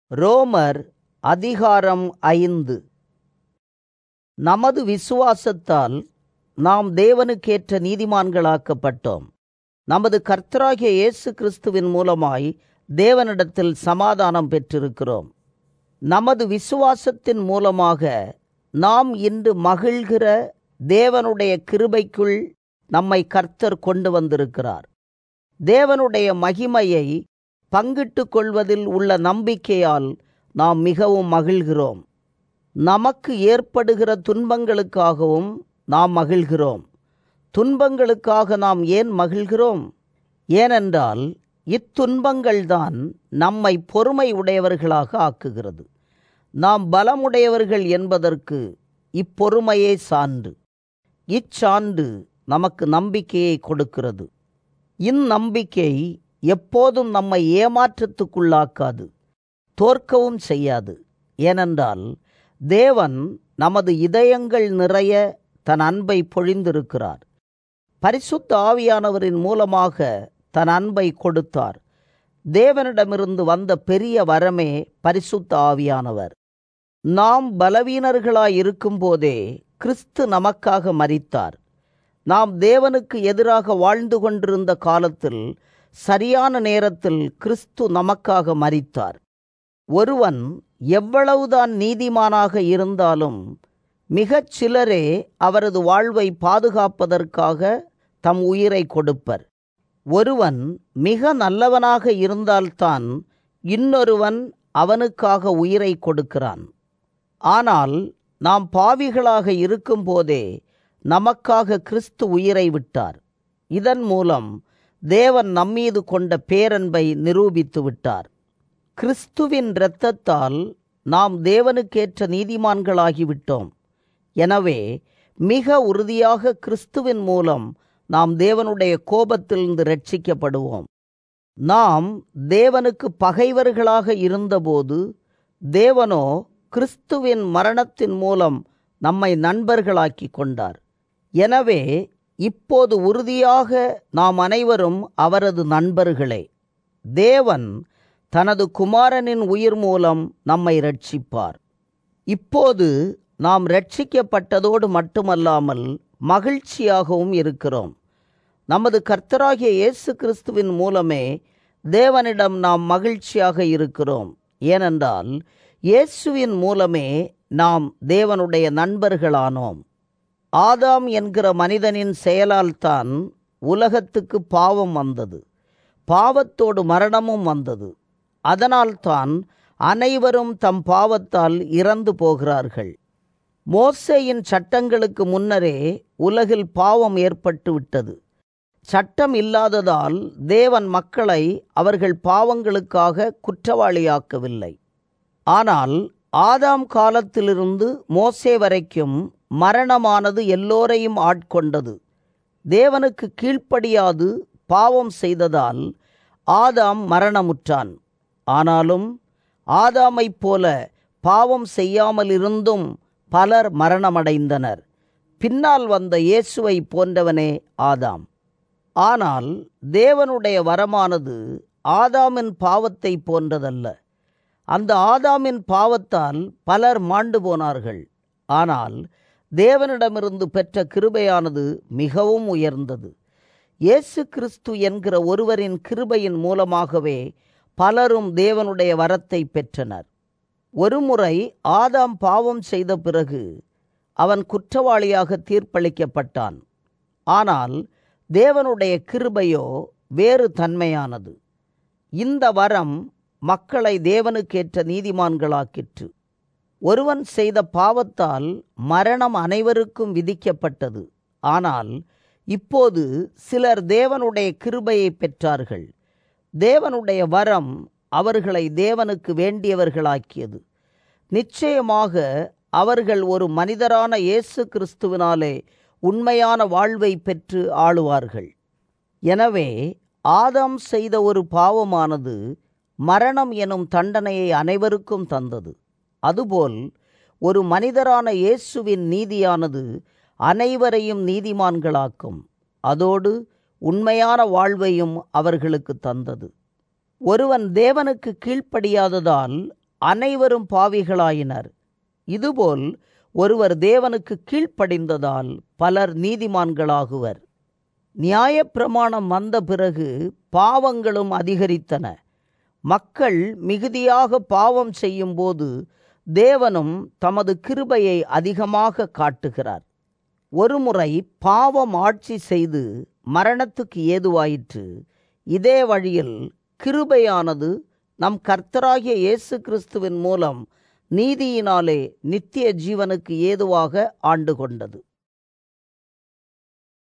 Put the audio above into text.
ரோமர் அதிகாரம் ஐந்து நமது விசுவாசத்தால் நாம் தேவனுக்கேற்ற நீதிமான்களாக்கப்பட்டோம் நமது கர்த்தராகிய இயேசு கிறிஸ்துவின் மூலமாய் தேவனிடத்தில் சமாதானம் பெற்றிருக்கிறோம் நமது விசுவாசத்தின் மூலமாக நாம் இன்று மகிழ்கிற தேவனுடைய கிருபைக்குள் நம்மை கர்த்தர் கொண்டு வந்திருக்கிறார் தேவனுடைய மகிமையை பங்கிட்டு கொள்வதில் உள்ள நம்பிக்கையால் நாம் மிகவும் மகிழ்கிறோம் நமக்கு ஏற்படுகிற துன்பங்களுக்காகவும் நாம் மகிழ்கிறோம் துன்பங்களுக்காக நாம் ஏன் மகிழ்கிறோம் ஏனென்றால் இத்துன்பங்கள்தான் நம்மை பொறுமை உடையவர்களாக ஆக்குகிறது நாம் பலமுடையவர்கள் என்பதற்கு இப்பொறுமையே சான்று இச்சான்று நமக்கு நம்பிக்கையை கொடுக்கிறது இந்நம்பிக்கை எப்போதும் நம்மை ஏமாற்றத்துக்குள்ளாக்காது தோற்கவும் செய்யாது ஏனென்றால் தேவன் நமது இதயங்கள் நிறைய தன் அன்பை பொழிந்திருக்கிறார் பரிசுத்த ஆவியானவரின் மூலமாக தன் அன்பை கொடுத்தார் தேவனிடமிருந்து வந்த பெரிய வரமே பரிசுத்த ஆவியானவர் நாம் பலவீனர்களாய் இருக்கும்போதே கிறிஸ்து நமக்காக மரித்தார் நாம் தேவனுக்கு எதிராக வாழ்ந்து கொண்டிருந்த காலத்தில் சரியான நேரத்தில் கிறிஸ்து நமக்காக மரித்தார் ஒருவன் எவ்வளவுதான் நீதிமானாக இருந்தாலும் மிகச் சிலரே அவரது வாழ்வை பாதுகாப்பதற்காக தம் உயிரை கொடுப்பர் ஒருவன் மிக நல்லவனாக இருந்தால்தான் இன்னொருவன் அவனுக்காக உயிரை கொடுக்கிறான் ஆனால் நாம் பாவிகளாக இருக்கும்போதே நமக்காக கிறிஸ்து உயிரை விட்டார் இதன் மூலம் தேவன் நம்மீது கொண்ட பேரன்பை நிரூபித்து விட்டார் கிறிஸ்துவின் இரத்தத்தால் நாம் தேவனுக்கேற்ற நீதிமான்களாகிவிட்டோம் எனவே மிக உறுதியாக கிறிஸ்துவின் மூலம் நாம் தேவனுடைய கோபத்திலிருந்து ரட்சிக்கப்படுவோம் நாம் தேவனுக்கு பகைவர்களாக இருந்தபோது தேவனோ கிறிஸ்துவின் மரணத்தின் மூலம் நம்மை நண்பர்களாக்கி கொண்டார் எனவே இப்போது உறுதியாக நாம் அனைவரும் அவரது நண்பர்களே தேவன் தனது குமாரனின் உயிர் மூலம் நம்மை ரட்சிப்பார் இப்போது நாம் ரட்சிக்கப்பட்டதோடு மட்டுமல்லாமல் மகிழ்ச்சியாகவும் இருக்கிறோம் நமது கர்த்தராகிய இயேசு கிறிஸ்துவின் மூலமே தேவனிடம் நாம் மகிழ்ச்சியாக இருக்கிறோம் ஏனென்றால் இயேசுவின் மூலமே நாம் தேவனுடைய நண்பர்களானோம் ஆதாம் என்கிற மனிதனின் செயலால் தான் உலகத்துக்கு பாவம் வந்தது பாவத்தோடு மரணமும் வந்தது அதனால்தான் அனைவரும் தம் பாவத்தால் இறந்து போகிறார்கள் மோசேயின் சட்டங்களுக்கு முன்னரே உலகில் பாவம் ஏற்பட்டு விட்டது சட்டம் இல்லாததால் தேவன் மக்களை அவர்கள் பாவங்களுக்காக குற்றவாளியாக்கவில்லை ஆனால் ஆதாம் காலத்திலிருந்து மோசே வரைக்கும் மரணமானது எல்லோரையும் ஆட்கொண்டது தேவனுக்கு கீழ்ப்படியாது பாவம் செய்ததால் ஆதாம் மரணமுற்றான் ஆனாலும் ஆதாமைப் போல பாவம் செய்யாமல் இருந்தும் பலர் மரணமடைந்தனர் பின்னால் வந்த இயேசுவை போன்றவனே ஆதாம் ஆனால் தேவனுடைய வரமானது ஆதாமின் பாவத்தை போன்றதல்ல அந்த ஆதாமின் பாவத்தால் பலர் மாண்டு போனார்கள் ஆனால் தேவனிடமிருந்து பெற்ற கிருபையானது மிகவும் உயர்ந்தது இயேசு கிறிஸ்து என்கிற ஒருவரின் கிருபையின் மூலமாகவே பலரும் தேவனுடைய வரத்தை பெற்றனர் ஒருமுறை ஆதாம் பாவம் செய்த பிறகு அவன் குற்றவாளியாக தீர்ப்பளிக்கப்பட்டான் ஆனால் தேவனுடைய கிருபையோ வேறு தன்மையானது இந்த வரம் மக்களை தேவனுக்கேற்ற நீதிமான்களாக்கிற்று ஒருவன் செய்த பாவத்தால் மரணம் அனைவருக்கும் விதிக்கப்பட்டது ஆனால் இப்போது சிலர் தேவனுடைய கிருபையை பெற்றார்கள் தேவனுடைய வரம் அவர்களை தேவனுக்கு வேண்டியவர்களாக்கியது நிச்சயமாக அவர்கள் ஒரு மனிதரான இயேசு கிறிஸ்துவினாலே உண்மையான வாழ்வை பெற்று ஆளுவார்கள் எனவே ஆதாம் செய்த ஒரு பாவமானது மரணம் எனும் தண்டனையை அனைவருக்கும் தந்தது அதுபோல் ஒரு மனிதரான இயேசுவின் நீதியானது அனைவரையும் நீதிமான்களாக்கும் அதோடு உண்மையான வாழ்வையும் அவர்களுக்கு தந்தது ஒருவன் தேவனுக்கு கீழ்ப்படியாததால் அனைவரும் பாவிகளாயினர் இதுபோல் ஒருவர் தேவனுக்கு கீழ்ப்படிந்ததால் பலர் நீதிமான்களாகுவர் நியாயப்பிரமாணம் வந்த பிறகு பாவங்களும் அதிகரித்தன மக்கள் மிகுதியாக பாவம் செய்யும்போது தேவனும் தமது கிருபையை அதிகமாக காட்டுகிறார் ஒருமுறை பாவம் ஆட்சி செய்து மரணத்துக்கு ஏதுவாயிற்று இதே வழியில் கிருபையானது நம் கர்த்தராகிய இயேசு கிறிஸ்துவின் மூலம் நீதியினாலே நித்திய ஜீவனுக்கு ஏதுவாக ஆண்டு கொண்டது